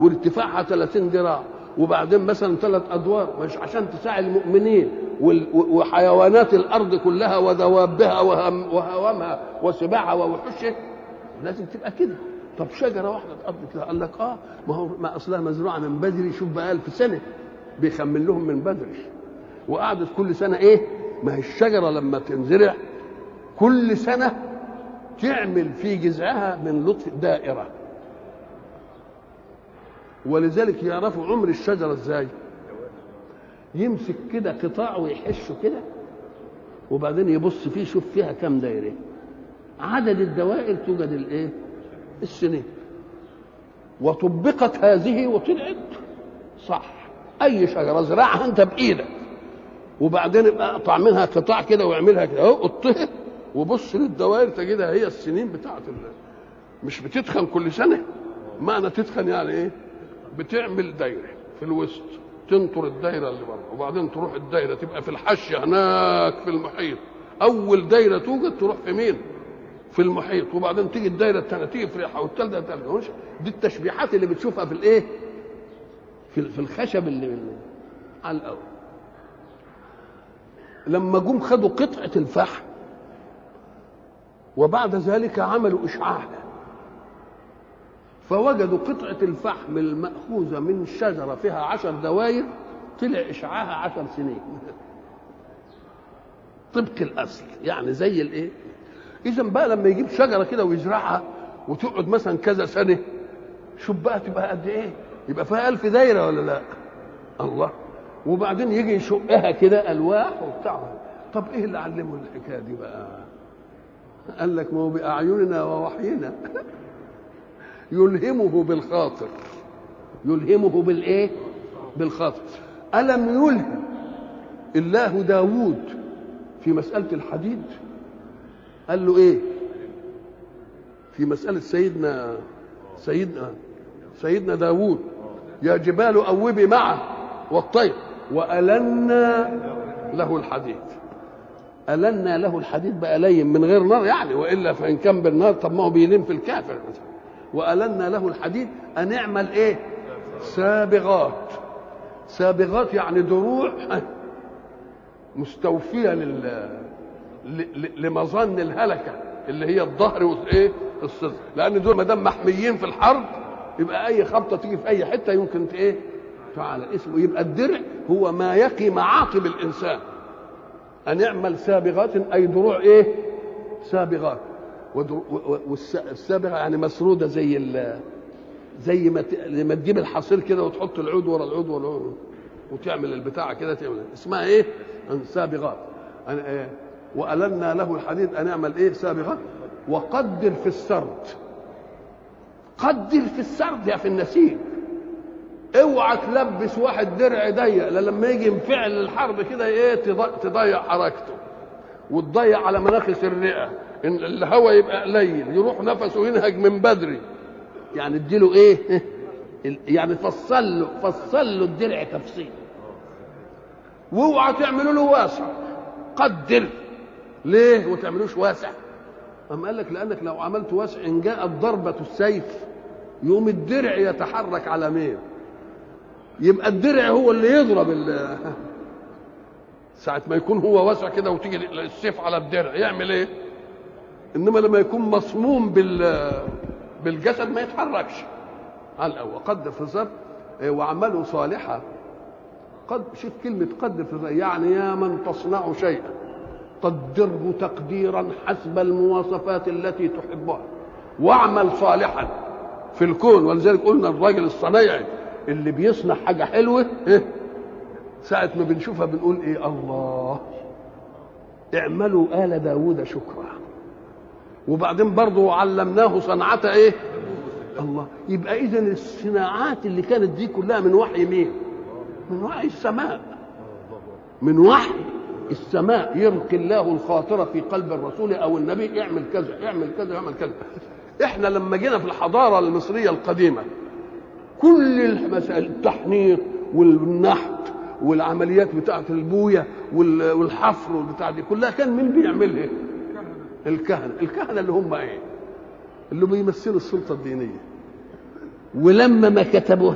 وارتفاعها 30 ذراع وبعدين مثلا ثلاث ادوار مش عشان تساعد المؤمنين وال- وحيوانات الارض كلها ودوابها وهم- وهوامها وسباعها ووحوشها لازم تبقى كده طب شجره واحده اتقضت لها قال لك اه ما هو ما اصلها مزروعه من بدري شوف بقى ألف سنه بيخمن لهم من بدري وقعدت كل سنه ايه ما هي الشجره لما تنزرع كل سنه تعمل في جذعها من لطف دائره ولذلك يعرفوا عمر الشجره ازاي يمسك كده قطاع ويحشه كده وبعدين يبص فيه يشوف فيها كام دايره عدد الدوائر توجد الايه السنين وطبقت هذه وطلعت صح اي شجره زرعها انت بايدك وبعدين يبقى اقطع منها قطاع كده واعملها كده اهو قطها وبص للدوائر تجدها هي السنين بتاعت ال- مش بتتخن كل سنه معنى تتخن يعني ايه بتعمل دايره في الوسط تنطر الدايره اللي بره وبعدين تروح الدايره تبقى في الحاشيه هناك في المحيط اول دايره توجد تروح في مين في المحيط وبعدين تيجي الدايره الثانيه تيجي في ريحه والثالثه الثالثه مش دي التشبيحات اللي بتشوفها في الايه في في الخشب اللي اللي على الاول لما جم خدوا قطعه الفحم وبعد ذلك عملوا اشعاع فوجدوا قطعة الفحم المأخوذة من شجرة فيها عشر دواير طلع إشعاعها عشر سنين طبق الأصل يعني زي الإيه إذا بقى لما يجيب شجرة كده ويزرعها وتقعد مثلا كذا سنة شوف بقى تبقى قد إيه يبقى فيها ألف دايرة ولا لا الله وبعدين يجي يشقها كده ألواح وبتاع طب إيه اللي علمه الحكاية دي بقى قال لك ما هو بأعيننا ووحينا يلهمه بالخاطر يلهمه بالايه بالخاطر الم يلهم الله داوود في مساله الحديد قال له ايه في مساله سيدنا سيدنا سيدنا داوود يا جبال اوبي معه والطير والنا له الحديد ألنا له الحديد بقى لين من غير نار يعني والا فان كان بالنار طب ما هو بيلين في الكافر مثلا وألنا له الحديد أن اعمل إيه سابغات سابغات يعني دروع مستوفية لل ل- ل- لمظن الهلكة اللي هي الظهر والإيه الصدر لأن دول ما دام محميين في الحرب يبقى أي خبطة تيجي في أي حتة يمكن ت- إيه تعالى اسمه يبقى الدرع هو ما يقي معاقب الإنسان أن يعمل سابغات أي دروع إيه سابغات والسابغه يعني مسروده زي ال زي ما ت- لما تجيب الحصير كده وتحط العود ورا العود ورا العود وتعمل البتاعه كده تعمل اسمها ايه؟ سابغات أنا إيه؟ والنا له الحديد ان يعمل ايه؟ سابغات وقدر في السرد قدر في السرد يا في النسيج اوعى تلبس واحد درع ضيق لا لما يجي ينفعل الحرب كده ايه تض- تضيع حركته وتضيع على مناخس الرئه ان الهواء يبقى قليل يروح نفسه ينهج من بدري يعني اديله ايه يعني فصل له فصل له الدرع تفصيل واوعى تعملوا له واسع قدر ليه وتعملوش واسع أما قال لك لانك لو عملت واسع ان جاءت ضربه السيف يقوم الدرع يتحرك على مين يبقى الدرع هو اللي يضرب ال- ساعة ما يكون هو واسع كده وتيجي السيف على الدرع يعمل ايه؟ انما لما يكون مصموم بال بالجسد ما يتحركش على الاول قدر في الظرف وعمله صالحا قد شوف كلمة قدر في الظرف يعني يا من تصنع شيئا قدره تقديرا حسب المواصفات التي تحبها واعمل صالحا في الكون ولذلك قلنا الراجل الصنايعي اللي بيصنع حاجة حلوة إيه؟ ساعة ما بنشوفها بنقول ايه الله اعملوا آل داود شكرا وبعدين برضه علمناه صنعة ايه الله يبقى اذا الصناعات اللي كانت دي كلها من وحي مين من وحي السماء من وحي السماء يلقي الله الخاطر في قلب الرسول او النبي اعمل كذا اعمل كذا اعمل كذا احنا لما جينا في الحضاره المصريه القديمه كل المسائل التحنيط والنحت والعمليات بتاعه البويه وال- والحفر والبتاع دي كلها كان مين بيعملها؟ الكهنه، الكهنه اللي هم ايه؟ اللي بيمثلوا السلطه الدينيه ولما ما كتبوا